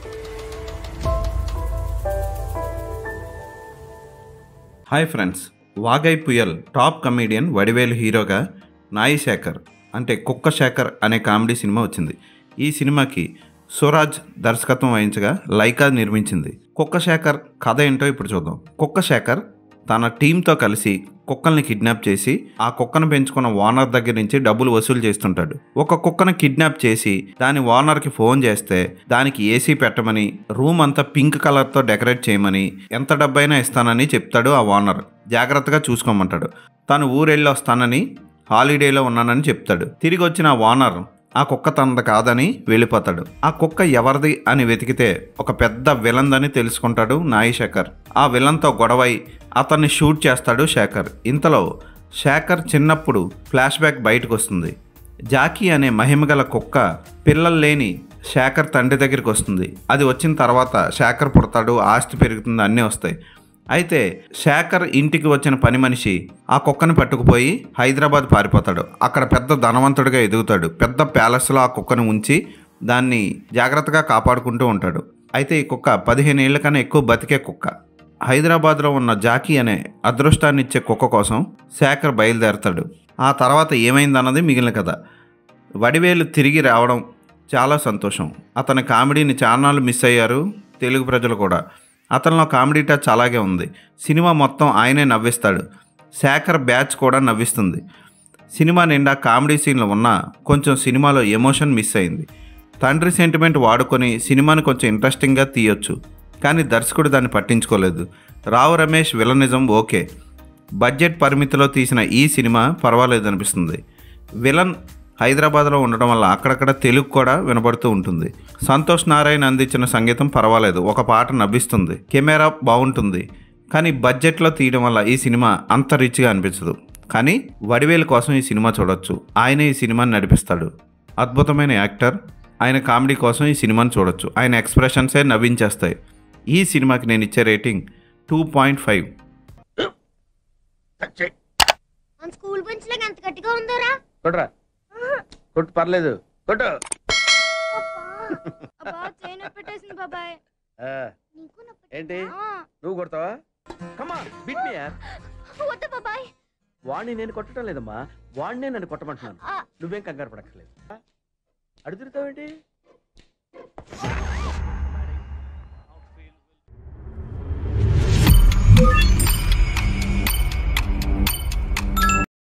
hi friends Vaigai Puyal top comedian Vadivelu హీరోగా నాయి శేఖర్ అంటే కుక్క శేఖర్ అనే కామెడీ సినిమా వచ్చింది ఈ సినిమాకి స్వరాజ్ దర్శకత్వం వహించగా లైకా నిర్మించింది కుక్క శేఖర్ కథ ఏంటో ఇప్పుడు చూద్దాం కుక్క శేఖర్ తన టీంతో కలిసి కుక్కల్ని కిడ్నాప్ చేసి ఆ కుక్కను పెంచుకున్న ఓనర్ దగ్గర నుంచి డబ్బులు వసూలు చేస్తుంటాడు ఒక కుక్కను కిడ్నాప్ చేసి దాని ఓనర్కి ఫోన్ చేస్తే దానికి ఏసీ పెట్టమని రూమ్ అంతా పింక్ కలర్తో డెకరేట్ చేయమని ఎంత డబ్బైనా ఇస్తానని చెప్తాడు ఆ ఓనర్ జాగ్రత్తగా చూసుకోమంటాడు తను ఊరెళ్ళి వస్తానని హాలిడేలో ఉన్నానని చెప్తాడు తిరిగి వచ్చిన ఆ ఓనర్ ఆ కుక్క తనది కాదని వెళ్ళిపోతాడు ఆ కుక్క ఎవరిది అని వెతికితే ఒక పెద్ద విలన్దని తెలుసుకుంటాడు నాయి శేఖర్ ఆ విలన్తో గొడవై అతన్ని షూట్ చేస్తాడు శేఖర్ ఇంతలో శేఖర్ చిన్నప్పుడు ఫ్లాష్ బ్యాక్ బయటకు వస్తుంది జాకీ అనే మహిమగల కుక్క పిల్లలు లేని శేఖర్ తండ్రి దగ్గరికి వస్తుంది అది వచ్చిన తర్వాత శేఖర్ పుడతాడు ఆస్తి పెరుగుతుంది అన్నీ వస్తాయి అయితే శేఖర్ ఇంటికి వచ్చిన పని మనిషి ఆ కుక్కని పట్టుకుపోయి హైదరాబాద్ పారిపోతాడు అక్కడ పెద్ద ధనవంతుడిగా ఎదుగుతాడు పెద్ద ప్యాలెస్లో ఆ కుక్కను ఉంచి దాన్ని జాగ్రత్తగా కాపాడుకుంటూ ఉంటాడు అయితే ఈ కుక్క పదిహేను ఏళ్ల కన్నా ఎక్కువ బతికే కుక్క హైదరాబాద్లో ఉన్న జాకీ అనే అదృష్టాన్ని ఇచ్చే కుక్క కోసం శేఖర్ బయలుదేరతాడు ఆ తర్వాత ఏమైందన్నది మిగిలిన కథ వడివేలు తిరిగి రావడం చాలా సంతోషం అతని కామెడీని చాలాలు మిస్ అయ్యారు తెలుగు ప్రజలు కూడా అతనిలో కామెడీ టచ్ అలాగే ఉంది సినిమా మొత్తం ఆయనే నవ్విస్తాడు శేఖర్ బ్యాచ్ కూడా నవ్విస్తుంది సినిమా నిండా కామెడీ సీన్లు ఉన్నా కొంచెం సినిమాలో ఎమోషన్ మిస్ అయింది తండ్రి సెంటిమెంట్ వాడుకొని సినిమాని కొంచెం ఇంట్రెస్టింగ్గా తీయొచ్చు కానీ దర్శకుడు దాన్ని పట్టించుకోలేదు Rao Ramesh villainism okay budget పరిమితిలో తీసిన ఈ సినిమా పర్వాలేదు అనిపిస్తుంది విలన్ హైదరాబాద్లో ఉండడం వల్ల అక్కడక్కడ తెలుగు కూడా వినబడుతూ ఉంటుంది సంతోష్ నారాయణ అందించిన సంగీతం పర్వాలేదు ఒక పాట నవ్విస్తుంది కెమెరా బాగుంటుంది కానీ బడ్జెట్లో తీయడం వల్ల ఈ సినిమా అంత రిచ్గా అనిపించదు కానీ వడివేలు కోసం ఈ సినిమా చూడొచ్చు ఆయనే ఈ సినిమాని నడిపిస్తాడు అద్భుతమైన యాక్టర్ ఆయన కామెడీ కోసం ఈ సినిమాని చూడొచ్చు ఆయన ఎక్స్ప్రెషన్సే నవ్వించేస్తాయి ఈ సినిమాకి నేను ఇచ్చే రేటింగ్ టూ పాయింట్ ఫైవ్ మన స్కూల్ బెంచ్ లాగా ఎంత గట్టిగా ఉందోరా కొట్రా కొట్టు పర్లేదు కొట్టు అబ్బా చైన్ పెట్టేసింది బాబాయ్ ఆ, నీకు నొప్పి ఏంటి ఆ, నువ్వు కొడతావా కమా బిట్ మీ యార్ వద్దు బాబాయ్ వాడిని నేను కొట్టడం లేదమ్మా వాడినే నన్ను కొట్టమంటున్నాను ఆ, నువ్వేం కంగారు పడక్కర్లేదు అడు తిరుగుతావేంటి